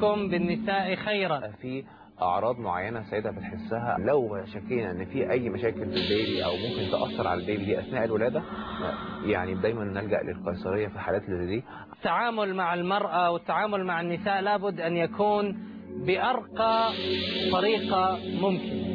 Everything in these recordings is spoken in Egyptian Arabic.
عليكم بالنساء خيرا في اعراض معينه السيده بتحسها لو شكينا ان في اي مشاكل في البيبي او ممكن تاثر على البيبي دي اثناء الولاده يعني دايما نلجا للقيصريه في الحالات اللي زي دي التعامل مع المرأة والتعامل مع النساء لابد أن يكون بأرقى طريقة ممكنة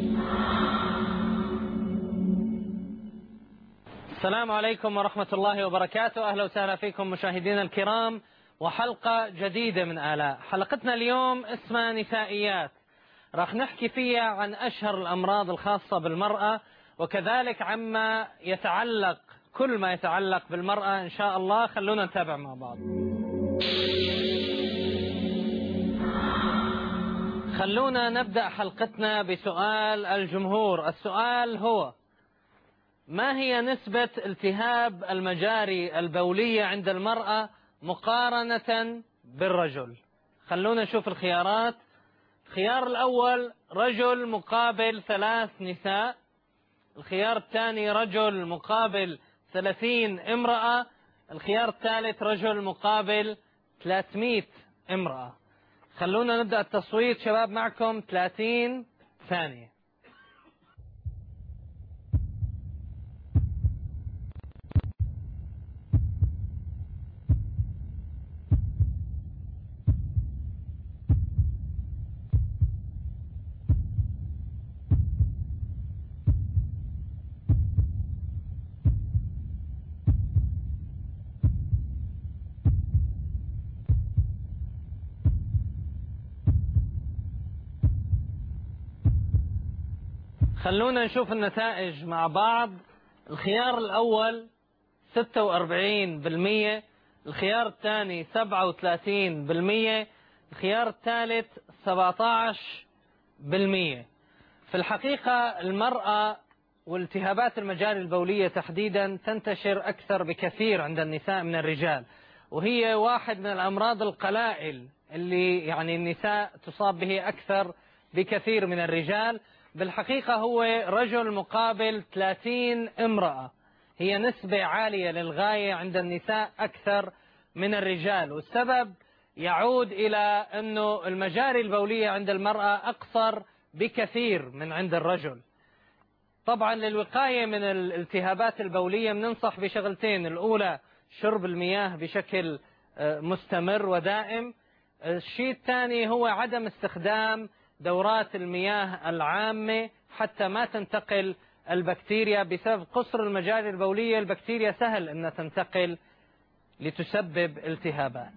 السلام عليكم ورحمة الله وبركاته أهلا وسهلا فيكم مشاهدينا الكرام وحلقة جديدة من آلاء حلقتنا اليوم اسمها نسائيات راح نحكي فيها عن أشهر الأمراض الخاصة بالمرأة وكذلك عما يتعلق كل ما يتعلق بالمرأة إن شاء الله خلونا نتابع مع بعض خلونا نبدأ حلقتنا بسؤال الجمهور السؤال هو ما هي نسبة التهاب المجاري البولية عند المرأة مقارنة بالرجل خلونا نشوف الخيارات الخيار الأول رجل مقابل ثلاث نساء الخيار الثاني رجل مقابل ثلاثين امرأة الخيار الثالث رجل مقابل 300 امرأة خلونا نبدأ التصويت شباب معكم 30 ثانية خلونا نشوف النتائج مع بعض الخيار الأول 46% الخيار الثاني 37% الخيار الثالث 17% في الحقيقة المرأة والتهابات المجاري البولية تحديدا تنتشر أكثر بكثير عند النساء من الرجال وهي واحد من الأمراض القلائل اللي يعني النساء تصاب به أكثر بكثير من الرجال بالحقيقة هو رجل مقابل 30 امرأة هي نسبة عالية للغاية عند النساء أكثر من الرجال والسبب يعود إلى أنه المجاري البولية عند المرأة أقصر بكثير من عند الرجل طبعا للوقاية من الالتهابات البولية بننصح بشغلتين الأولى شرب المياه بشكل مستمر ودائم الشيء الثاني هو عدم استخدام دورات المياه العامة حتى ما تنتقل البكتيريا بسبب قصر المجاري البولية البكتيريا سهل أنها تنتقل لتسبب التهابات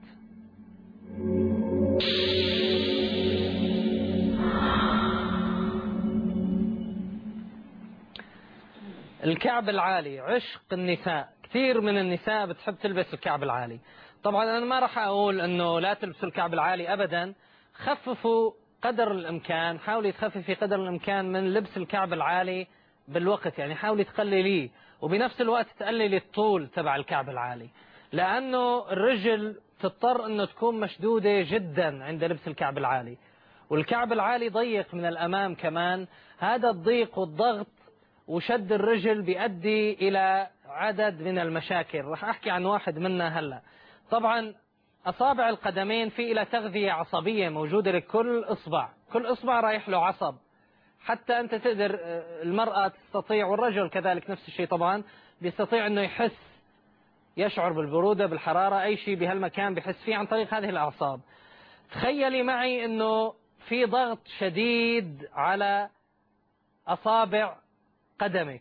الكعب العالي عشق النساء كثير من النساء بتحب تلبس الكعب العالي طبعا أنا ما راح أقول أنه لا تلبسوا الكعب العالي أبدا خففوا قدر الإمكان حاولي تخففي قدر الإمكان من لبس الكعب العالي بالوقت يعني حاولي تقلليه وبنفس الوقت تقللي الطول تبع الكعب العالي لأنه الرجل تضطر أنه تكون مشدودة جدا عند لبس الكعب العالي والكعب العالي ضيق من الأمام كمان هذا الضيق والضغط وشد الرجل بيؤدي إلى عدد من المشاكل راح أحكي عن واحد منها هلأ طبعا أصابع القدمين في إلى تغذية عصبية موجودة لكل إصبع كل إصبع رايح له عصب حتى أنت تقدر المرأة تستطيع والرجل كذلك نفس الشيء طبعا بيستطيع أنه يحس يشعر بالبرودة بالحرارة أي شيء بهالمكان بحس فيه عن طريق هذه الأعصاب تخيلي معي أنه في ضغط شديد على أصابع قدمك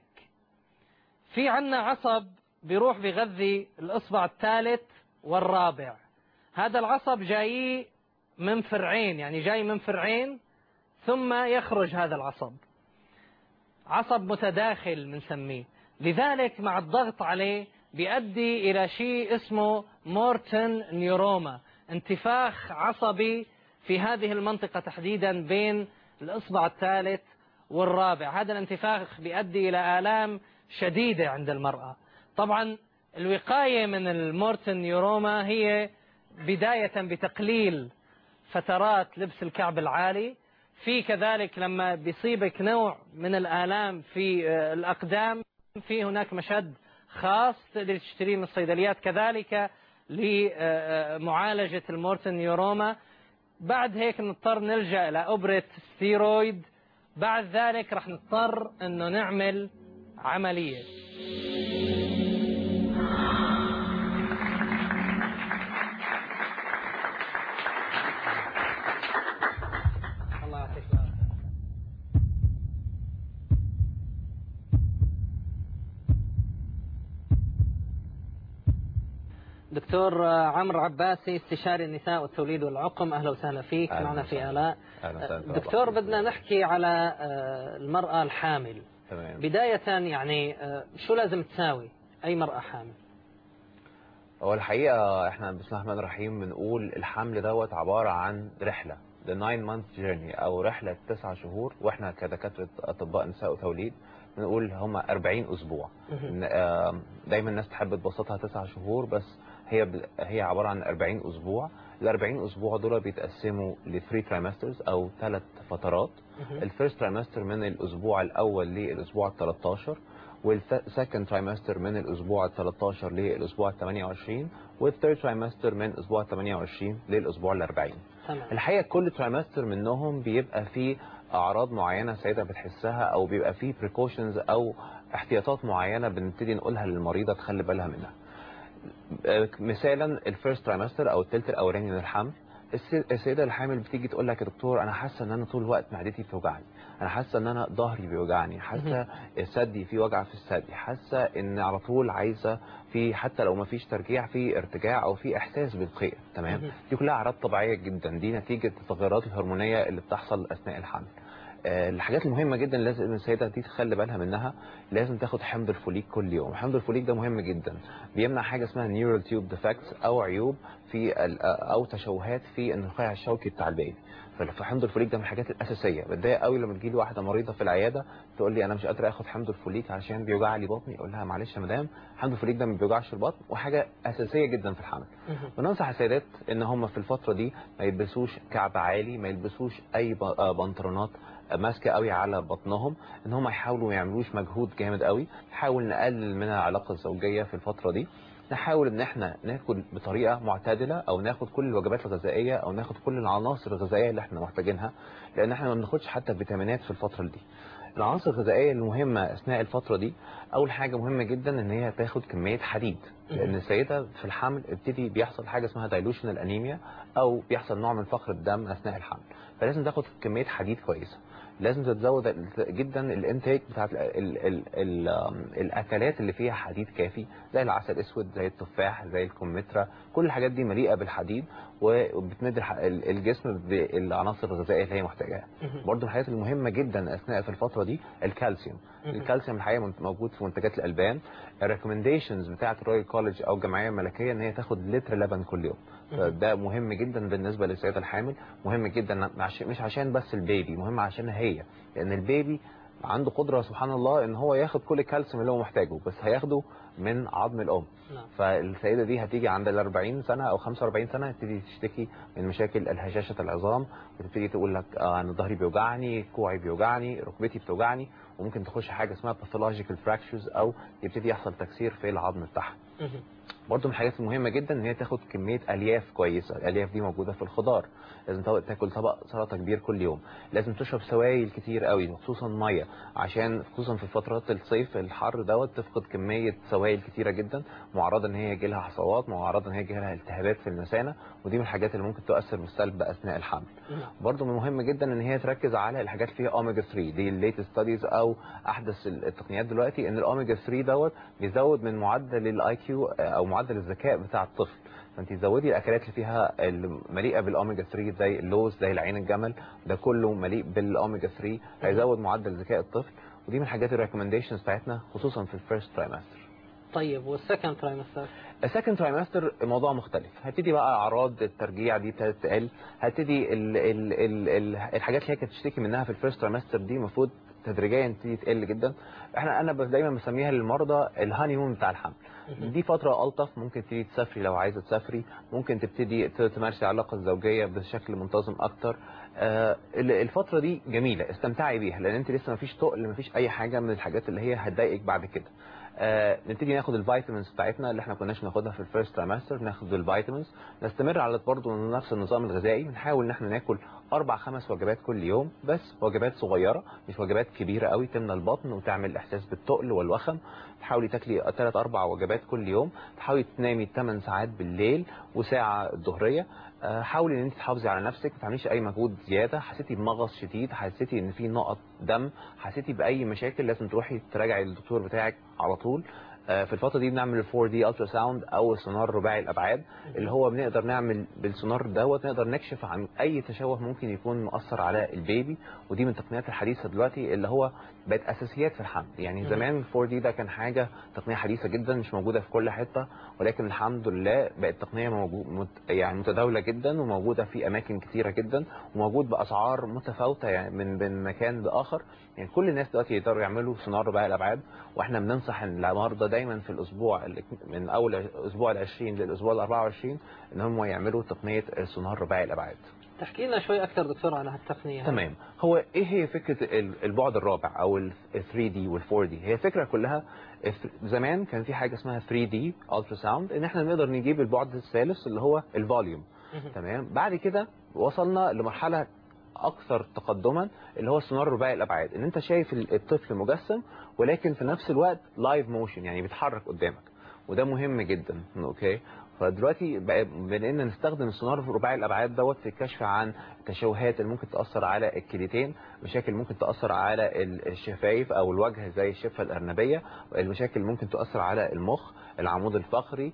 في عنا عصب بيروح بيغذي الإصبع الثالث والرابع هذا العصب جاي من فرعين يعني جاي من فرعين ثم يخرج هذا العصب عصب متداخل بنسميه لذلك مع الضغط عليه بيؤدي إلى شيء اسمه مورتن نيوروما انتفاخ عصبي في هذه المنطقة تحديدا بين الإصبع الثالث والرابع هذا الانتفاخ بيؤدي إلى آلام شديدة عند المرأة طبعا الوقاية من المورتن نيوروما هي بداية بتقليل فترات لبس الكعب العالي في كذلك لما بيصيبك نوع من الآلام في الأقدام في هناك مشد خاص تقدر تشتريه من الصيدليات كذلك لمعالجة المورتن نيوروما بعد هيك نضطر نلجأ لأبرة ستيرويد بعد ذلك رح نضطر انه نعمل عملية الله يعطيك العافية دكتور عمرو عباسي استشاري النساء والتوليد والعقم اهلا وسهلا فيك أهلا معنا في وسهلا. الاء أهلا وسهلا. دكتور بدنا نحكي على آه، المرأة الحامل تمام بداية يعني آه، شو لازم تساوي أي مرأة حامل هو الحقيقة احنا بسم الله الرحمن الرحيم بنقول الحمل دوت عبارة عن رحلة the nine month journey او رحلة تسعة شهور واحنا كدكاترة اطباء نساء وتوليد بنقول هما 40 اسبوع إن، آم، دايما الناس تحب تبسطها تسعة شهور بس هي ب... هي عبارة عن 40 اسبوع ال 40 اسبوع دول بيتقسموا ل 3 ترايمسترز او ثلاث فترات الفيرست ترايمستر من الاسبوع الاول للاسبوع ال 13 والسكند ترايمستر من الاسبوع ال 13 للاسبوع ال 28 والثيرد ترايمستر من الاسبوع ال 28 للاسبوع ال 40 تمام الحقيقه كل ترايمستر منهم بيبقى فيه اعراض معينه السيده بتحسها او بيبقى فيه بريكوشنز او احتياطات معينه بنبتدي نقولها للمريضه تخلي بالها منها آه، مثالا الفيرست ترايمستر او الثلث الاولاني من الحمل الس- السيده الحامل بتيجي تقول لك يا دكتور انا حاسه ان انا طول الوقت معدتي بتوجعني انا حاسه ان انا ظهري بيوجعني حاسه الثدي في وجع في الثدي حاسه ان على طول عايزه في حتى لو ما فيش ترجيع في ارتجاع او في احساس بالقيء تمام مهم. دي كلها اعراض طبيعيه جدا دي نتيجه التغيرات الهرمونيه اللي بتحصل اثناء الحمل آه، الحاجات المهمة جدا لازم السيدة دي تخلي بالها منها لازم تاخد حمض الفوليك كل يوم حمض الفوليك ده مهم جدا بيمنع حاجة اسمها نيورال تيوب ديفكتس او عيوب في ال- او تشوهات في النخاع الشوكي بتاع البيبي فحمض الفوليك ده من الحاجات الاساسيه بتضايق قوي لما تجي لي واحده مريضه في العياده تقول لي انا مش قادره اخد حمض الفوليك عشان بيوجع لي بطني اقول لها معلش يا مدام حمض الفوليك ده ما بيوجعش البطن وحاجه اساسيه جدا في الحمل وننصح السيدات ان هم في الفتره دي ما يلبسوش كعب عالي ما يلبسوش اي ب- آه بنطلونات ماسكه قوي على بطنهم ان هم يحاولوا ما يعملوش مجهود جامد قوي نحاول نقلل من العلاقه الزوجيه في الفتره دي نحاول ان احنا ناكل بطريقه معتدله او ناخد كل الوجبات الغذائيه او ناخد كل العناصر الغذائيه اللي احنا محتاجينها لان احنا ما بناخدش حتى فيتامينات في الفتره دي العناصر الغذائيه المهمه اثناء الفتره دي اول حاجه مهمه جدا ان هي تاخد كميه حديد لان السيده في الحمل ابتدي بيحصل حاجه اسمها دايلوشنال انيميا او بيحصل نوع من فقر الدم اثناء الحمل فلازم تاخد كميه حديد كويسه لازم تتزود جدا الانتيك بتاعت ال ال ال ال الاكلات اللي فيها حديد كافي زي العسل الاسود زي التفاح زي الكمثرى كل الحاجات دي مليئه بالحديد وبتمد الح- ال- الجسم بالعناصر الغذائيه اللي هي محتاجاها برضه من الحاجات المهمه جدا اثناء في الفتره دي الكالسيوم الكالسيوم الحقيقه منت- موجود في منتجات الالبان الريكومنديشنز بتاعه الرويال كولج او الجمعيه الملكيه ان هي تاخد لتر لبن كل يوم فده مهم جدا بالنسبه للسيده الحامل مهم جدا مش مش عشان بس البيبي مهم عشان هي لان البيبي عنده قدره سبحان الله ان هو ياخد كل الكالسيوم اللي هو محتاجه بس هياخده من عظم الام نعم. فالسيده دي هتيجي عند ال 40 سنه او 45 سنه تبتدي تشتكي من مشاكل الهشاشه العظام وتبتدي تقول لك آه انا ظهري بيوجعني كوعي بيوجعني ركبتي بتوجعني وممكن تخش حاجه اسمها باثولوجيكال فراكشرز او يبتدي يحصل تكسير في العظم بتاعها برضه من الحاجات المهمه جدا ان هي تاخد كميه الياف كويسه الالياف دي موجوده في الخضار لازم طبق تاكل طبق سلطه كبير كل يوم لازم تشرب سوائل كتير قوي خصوصا ميه عشان خصوصا في فترات الصيف الحر دوت تفقد كميه سوائل كتيره جدا معرضه ان هي يجي لها حصوات معرضه ان هي يجي لها التهابات في المثانه ودي من الحاجات اللي ممكن تؤثر بالسلب اثناء الحمل برضه مهم جدا ان هي تركز على الحاجات اللي فيها اوميجا 3 دي الليتست ستاديز او احدث التقنيات دلوقتي ان الاوميجا 3 دوت بيزود من معدل الاي كيو او معدل الذكاء بتاع الطفل فانت زودي الاكلات اللي فيها المليئه بالاوميجا 3 زي اللوز زي العين الجمل ده كله مليء بالاوميجا 3 هيزود معدل ذكاء الطفل ودي من الحاجات الريكومنديشنز بتاعتنا خصوصا في الفيرست ترايمستر طيب والسكند ترايمستر السكند ترايمستر موضوع مختلف هتبتدي بقى اعراض الترجيع دي ابتدت تقل هتبتدي ال ال ال ال الحاجات اللي هي كانت تشتكي منها في الفيرست ترايمستر دي المفروض تدريجيا تبتدي تقل جدا احنا انا ب- دايما بسميها للمرضى الهاني مون بتاع الحمل دي فتره الطف ممكن تبتدي تسافري لو عايزه تسافري ممكن تبتدي ت- تمارسي العلاقه الزوجيه بشكل منتظم اكتر آه، ال- الفتره دي جميله استمتعي بيها لان انت لسه ما فيش تقل ما فيش اي حاجه من الحاجات اللي هي هتضايقك بعد كده آه نبتدي ناخد الفيتامينز بتاعتنا اللي احنا كناش بناخدها في الفيرست تريمستر ناخد الفيتامينز نستمر على برضه نفس النظام الغذائي بنحاول ان احنا ناكل اربع خمس وجبات كل يوم بس وجبات صغيره مش وجبات كبيره قوي تملى البطن وتعمل احساس بالتقل والوخم تحاولي تاكلي ثلاث اربع وجبات كل يوم تحاولي تنامي 8 ساعات بالليل وساعه الظهريه آه، حاولي ان انت تحافظي على نفسك ما تعمليش اي مجهود زياده حسيتي بمغص شديد حسيتي ان في نقط دم حسيتي باي مشاكل لازم تروحي تراجعي الدكتور بتاعك على طول آه، في الفتره دي بنعمل ال 4 دي الترا ساوند او السونار رباعي الابعاد اللي هو بنقدر نعمل بالسونار دوت نقدر نكشف عن اي تشوه ممكن يكون مؤثر على البيبي ودي من التقنيات الحديثه دلوقتي اللي هو بقت اساسيات في الحمل يعني مم. زمان 4 دي ده كان حاجه تقنيه حديثه جدا مش موجوده في كل حته ولكن الحمد لله بقت تقنيه موجود مت يعني متداوله جدا وموجوده في اماكن كتيره جدا وموجود باسعار متفاوته يعني من من مكان لاخر يعني كل الناس دلوقتي يقدروا يعملوا سونار رباعي الابعاد واحنا بننصح المرضى دايما في الاسبوع ال- من اول اسبوع ال 20 للاسبوع ال 24 ان هم يعملوا تقنيه السونار رباعي الابعاد تحكي لنا شوي اكثر دكتور عن هالتقنيه هاي. تمام هو ايه هي فكره ال- البعد الرابع او ال 3 دي وال 4 دي هي الفكره كلها الف- زمان كان في حاجه اسمها 3 دي الترا ساوند ان احنا نقدر نجيب البعد الثالث اللي هو الفوليوم مهم. تمام بعد كده وصلنا لمرحله اكثر تقدما اللي هو السونار رباعي الابعاد ان انت شايف ال- الطفل مجسم ولكن في نفس الوقت لايف موشن يعني بيتحرك قدامك وده مهم جدا اوكي فدلوقتي بقى- بقينا نستخدم السونار رباعي الابعاد دوت في الكشف عن التشوهات اللي ممكن تاثر على الكليتين مشاكل ممكن تاثر على ال- الشفايف او الوجه زي الشفه الارنبيه المشاكل اللي ممكن تاثر على المخ العمود الفقري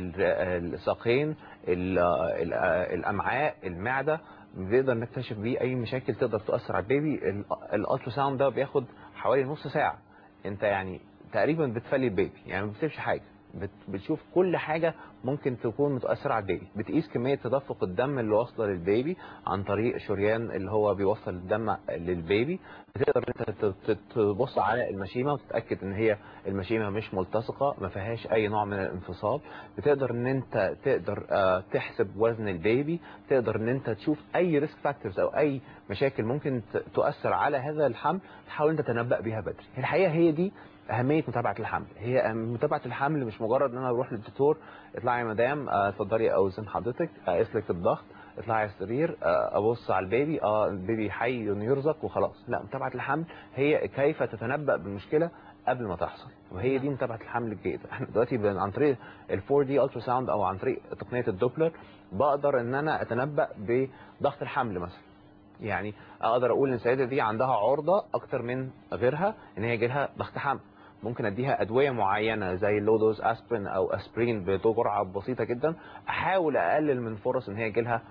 ال- الساقين ال- ال- الامعاء المعده بنقدر نكتشف بيه اي مشاكل تقدر تاثر على البيبي ال- الالترا ساوند ده بياخد حوالي نص ساعه انت يعني تقريبا بتفلي البيبي يعني ما بتسيبش حاجه بت- بتشوف كل حاجه ممكن تكون متاثره على البيبي بتقيس كميه تدفق الدم اللي واصله للبيبي عن طريق شريان اللي هو بيوصل الدم للبيبي بتقدر انت ت- ت- تبص على المشيمه وتتاكد ان هي المشيمه مش ملتصقه ما فيهاش اي نوع من الانفصال بتقدر ان انت تقدر آه، تحسب وزن البيبي تقدر ان انت تشوف اي ريسك فاكتورز او اي مشاكل ممكن ت- تؤثر على هذا الحمل تحاول انت تتنبأ بيها بدري الحقيقه هي دي اهميه متابعه الحمل هي أهم- متابعه الحمل مش مجرد ان انا اروح للدكتور اطلعي يا مدام آه، اتفضلي اوزن حضرتك اقيس لك الضغط اطلعي على السرير آه، ابص على البيبي اه البيبي حي يرزق وخلاص لا متابعه الحمل هي كيف تتنبأ بالمشكله قبل ما تحصل وهي دي متابعه الحمل الجيده احنا دلوقتي بن- عن طريق ال 4 دي الترا ساوند او عن طريق تقنيه الدوبلر بقدر ان انا اتنبأ بضغط الحمل مثلا يعني اقدر اقول ان السيده دي عندها عرضه اكتر من غيرها ان هي يجي لها ضغط حمل ممكن اديها ادويه معينه زي اللودوز اسبرين او اسبرين بجرعه بسيطه جدا احاول اقلل من فرص ان هي يجي لها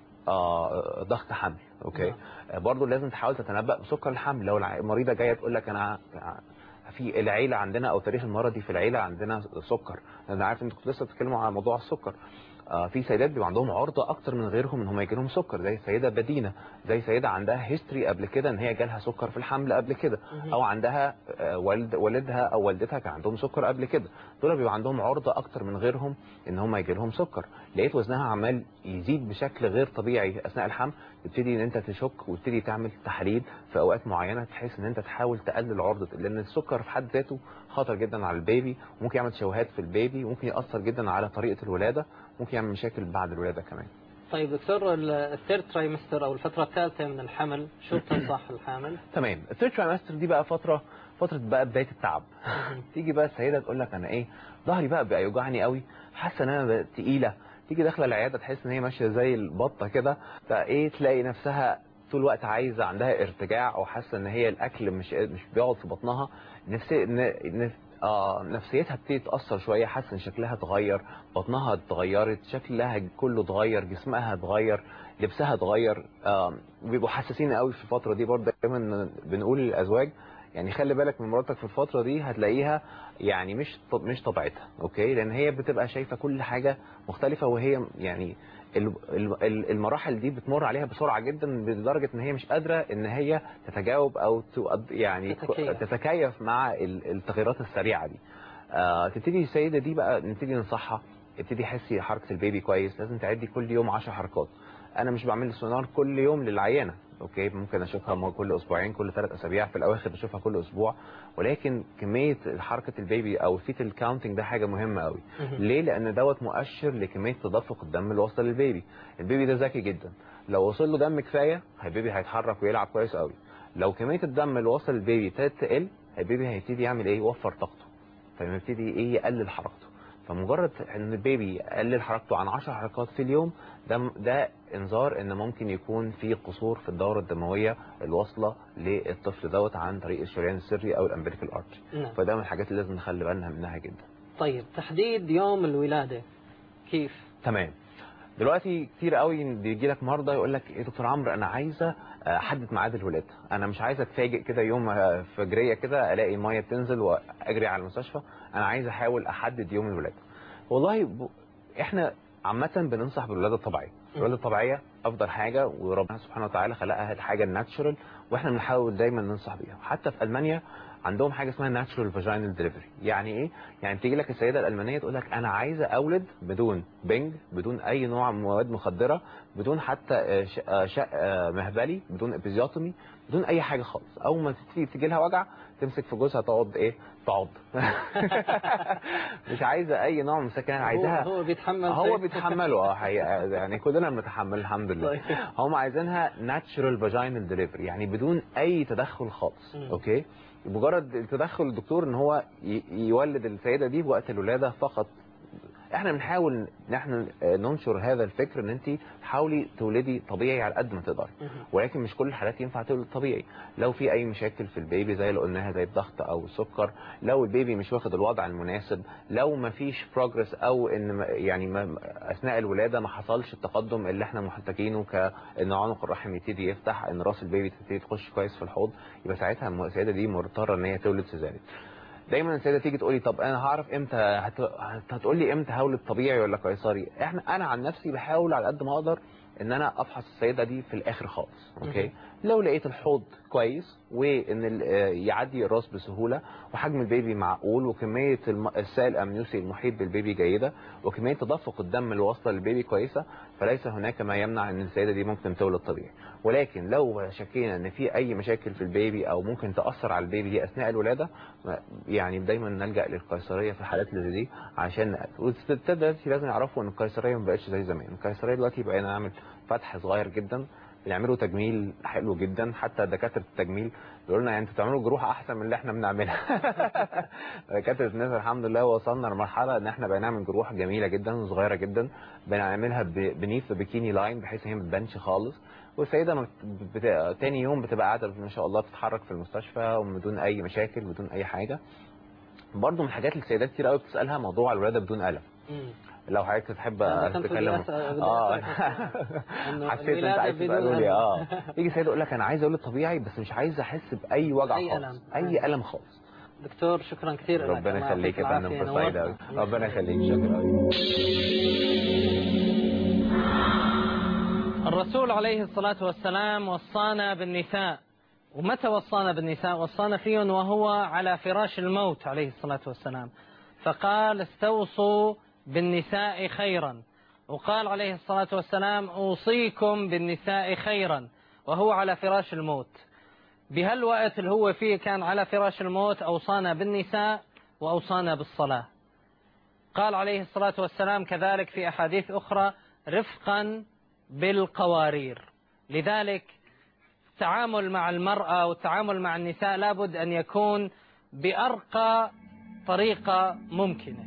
آه ضغط حمل اوكي نعم. آه برضه لازم تحاول تتنبأ بسكر الحمل لو الع- المريضه جايه تقول لك انا في العيله عندنا او تاريخ المرضي في العيله عندنا سكر انا عارف انتوا كنتوا لسه بتتكلموا على موضوع السكر آه، في سيدات بيبقى عندهم عرضه اكتر من غيرهم ان هم يجي لهم سكر زي السيده بدينه زي سيده عندها هيستوري قبل كده ان هي جالها سكر في الحمل قبل كده مهم. او عندها آه، والد والدها او والدتها كان عندهم سكر قبل كده دول بيبقى عندهم عرضه اكتر من غيرهم ان هم يجي لهم سكر لقيت وزنها عمال يزيد بشكل غير طبيعي اثناء الحمل تبتدي ان انت تشك وتبتدي تعمل تحاليل في اوقات معينه بحيث ان انت تحاول تقلل عرضه لان السكر في حد ذاته خطر جدا على البيبي ممكن يعمل تشوهات في البيبي ممكن ياثر جدا على طريقه الولاده ممكن يعمل مشاكل بعد الولاده كمان طيب دكتور ال- الثيرد ترايمستر او الفتره الثالثه من الحمل شو بتنصح الحامل؟ تمام الثيرد ترايمستر دي بقى فتره فتره بقى بدايه التعب تيجي بقى السيده تقول لك انا ايه ظهري بقى بقى يوجعني قوي حاسه ان انا بقى تقيله تيجي داخله العياده تحس ان هي ماشيه زي البطه كده فايه تلاقي نفسها طول الوقت عايزه عندها ارتجاع او حاسه ان هي الاكل مش مش بيقعد في بطنها نفسي ن- نف... آه نفسيتها بتبتدي تاثر شويه حاسه ان شكلها اتغير بطنها اتغيرت شكلها كله اتغير جسمها اتغير لبسها اتغير آه بيبقوا حساسين قوي في الفتره دي برضه دايما بنقول للازواج يعني خلي بالك من مراتك في الفتره دي هتلاقيها يعني مش طب مش طبيعتها اوكي لان هي بتبقى شايفه كل حاجه مختلفه وهي يعني ال- ال- ال- المراحل دي بتمر عليها بسرعه جدا لدرجه ان هي مش قادره ان هي تتجاوب او تؤد- يعني تتكيف. تتكيف مع ال- التغيرات السريعه دي آه تبتدي السيده دي بقى نبتدي ننصحها ابتدي حسي حركه البيبي كويس لازم تعدي كل يوم 10 حركات انا مش بعمل سونار كل يوم للعيانه اوكي ممكن اشوفها م- كل اسبوعين كل ثلاث اسابيع في الاواخر بشوفها كل اسبوع ولكن كميه حركه البيبي او الفيتال كاونتنج ده حاجه مهمه قوي ليه لان دوت مؤشر لكميه تدفق الدم اللي واصله للبيبي البيبي ده ذكي جدا لو وصل له دم كفايه البيبي هيتحرك ويلعب كويس قوي لو كميه الدم اللي وصل للبيبي ابتدت تقل البيبي هيبتدي يعمل ايه يوفر طاقته فيبتدي ايه يقلل حركته فمجرد ان البيبي يقلل حركته عن 10 حركات في اليوم ده ده انذار ان ممكن يكون في قصور في الدوره الدمويه الواصله للطفل دوت عن طريق الشريان السري او الامبريكال ارتري نعم. فده من الحاجات اللي لازم نخلي بالنا منها جدا طيب تحديد يوم الولادة كيف؟ تمام دلوقتي كتير قوي بيجي لك مرضى يقول لك ايه دكتور عمرو انا عايزه احدد ميعاد الولاده انا مش عايزه اتفاجئ كده يوم آه، فجريه كده الاقي الميه بتنزل واجري على المستشفى انا عايز احاول احدد يوم الولاده والله ب... احنا عامه بننصح بالولاده الطبيعيه الولاده الطبيعيه افضل حاجه وربنا سبحانه وتعالى خلقها الحاجه الناتشورال واحنا بنحاول دايما ننصح بيها حتى في المانيا عندهم حاجه اسمها ناتشورال فاجينال ديليفري يعني ايه يعني تيجي لك السيده الالمانيه تقول لك انا عايزه اولد بدون بنج بدون اي نوع من مواد مخدره بدون حتى آه، ش- آه، شق آه، مهبلي بدون ابيزيوتومي بدون اي حاجه خالص اول ما تيجي تيجي لها وجع تمسك في جوزها تقعد ايه تقعد مش عايزه اي نوع من السكن عايزاها هو, هو بيتحمل هو زي- بيتحملوا اه حقيقة يعني كلنا بنتحمل الحمد لله طيب. هم عايزينها ناتشرال فاجينال ديليفري يعني بدون اي تدخل خالص مم. اوكي مجرد التدخل الدكتور ان هو ي- يولد السيده دي بوقت الولاده فقط احنا بنحاول ان احنا ننشر هذا الفكر ان انت تحاولي تولدي طبيعي على قد ما تقدري مهم. ولكن مش كل الحالات ينفع تولد طبيعي لو في اي مشاكل في البيبي زي اللي قلناها زي الضغط او السكر لو البيبي مش واخد الوضع المناسب لو ما فيش بروجرس او ان ما- يعني ما اثناء الولاده ما حصلش التقدم اللي احنا محتاجينه كان عنق الرحم يبتدي يفتح ان راس البيبي تبتدي تخش كويس في الحوض يبقى ساعتها الم- السيده دي مضطره ان هي تولد سيزاريان دايما السيده تيجي تقولي طب انا هعرف امتى هت... هت- هتقولي امتى هولد طبيعي ولا قيصري احنا انا عن نفسي بحاول على قد ما اقدر ان انا افحص السيده دي في الاخر خالص اوكي مهم. لو لقيت الحوض كويس وان ال- آه، يعدي الراس بسهوله وحجم البيبي معقول وكميه الم- السائل الامنيوسي المحيط بالبيبي جيده وكميه تدفق الدم اللي واصله للبيبي كويسه فليس هناك ما يمنع ان السيده دي ممكن تولد طبيعي ولكن لو شكينا ان في اي مشاكل في البيبي او ممكن تاثر على البيبي دي اثناء الولاده ما- يعني دايما نلجا للقيصريه في الحالات اللي زي دي عشان والستات دلوقتي لازم يعرفوا ان القيصريه ما بقتش زي زمان القيصريه دلوقتي بقينا نعمل فتح صغير جدا بنعمله تجميل حلو جدا حتى دكاتره التجميل بيقولوا لنا يعني انتوا بتعملوا جروح احسن من اللي احنا بنعملها دكاتره الناس الحمد لله وصلنا لمرحله ان احنا بنعمل جروح جميله جدا وصغيره جدا بنعملها بنيف بيكيني لاين بحيث هي ما تبانش خالص والسيده ما بت... بت... تاني يوم بتبقى قاعده ما شاء الله بتتحرك في المستشفى وبدون اي مشاكل بدون اي حاجه برضه من الحاجات اللي السيدات كتير قوي بتسالها موضوع الولاده بدون الم مم. لو حضرتك تحب أنا كنت بدي تتكلم أسأل- بدي اه أسألك إنه حسيت انت الولادة عايز بدون تسالوا لي ألم. اه يجي سيد يقول لك انا عايز اولد طبيعي بس مش عايز احس باي وجع أي خالص ألم. اي الم خالص دكتور شكرا كثير لك. ربنا الله يخليك يا يعطيك فندم العافية. فرصه سعيده قوي نورتنا. ربنا يخليك شكرا قوي الرسول عليه الصلاة والسلام وصانا بالنساء ومتى وصانا بالنساء وصانا فيهم وهو على فراش الموت عليه الصلاة والسلام فقال استوصوا بالنساء خيرا وقال عليه الصلاة والسلام أوصيكم بالنساء خيرا وهو على فراش الموت بهالوقت اللي هو فيه كان على فراش الموت أوصانا بالنساء وأوصانا بالصلاة قال عليه الصلاة والسلام كذلك في أحاديث أخرى رفقا بالقوارير لذلك التعامل مع المرأة والتعامل مع النساء لابد أن يكون بأرقى طريقة ممكنة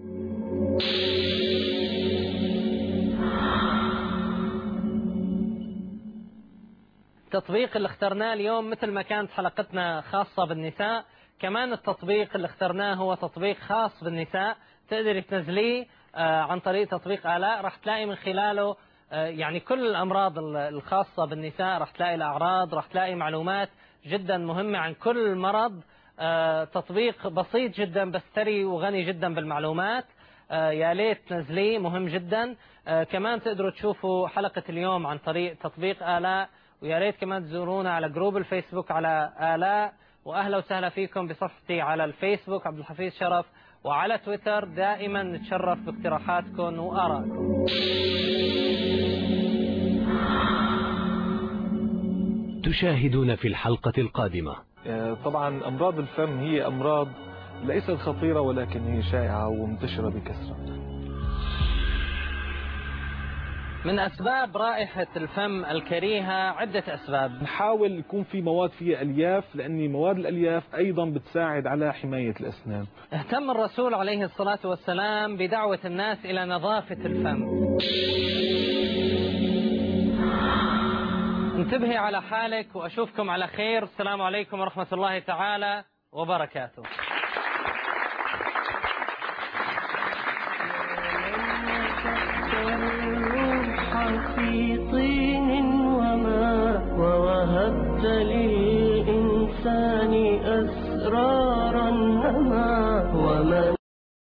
التطبيق اللي اخترناه اليوم مثل ما كانت حلقتنا خاصة بالنساء كمان التطبيق اللي اخترناه هو تطبيق خاص بالنساء تقدر تنزليه آه، عن طريق تطبيق آلاء راح تلاقي من خلاله آه، يعني كل الأمراض ال- الخاصة بالنساء راح تلاقي الأعراض راح تلاقي معلومات جدا مهمة عن كل مرض آه، تطبيق بسيط جدا بس ثري وغني جدا بالمعلومات آه، يا ليت تنزليه مهم جدا آه، كمان تقدروا تشوفوا حلقة اليوم عن طريق تطبيق آلاء ويا ريت كمان تزورونا على جروب الفيسبوك على آلاء وأهلا وسهلا فيكم بصفحتي على الفيسبوك عبد الحفيظ شرف وعلى تويتر دائما نتشرف باقتراحاتكم وآرائكم تشاهدون في الحلقة القادمة آه، طبعا أمراض الفم هي أمراض ليست خطيرة ولكن هي شائعة ومنتشرة بكثرة من أسباب رائحة الفم الكريهة عدة أسباب نحاول يكون في مواد فيها ألياف لأن مواد الألياف أيضا بتساعد على حماية الأسنان اهتم الرسول عليه الصلاة والسلام بدعوة الناس إلى نظافة الفم انتبهي على حالك وأشوفكم على خير السلام عليكم ورحمة الله تعالى وبركاته في طين وماء ووهبت للإنسان أسرارا نما ومن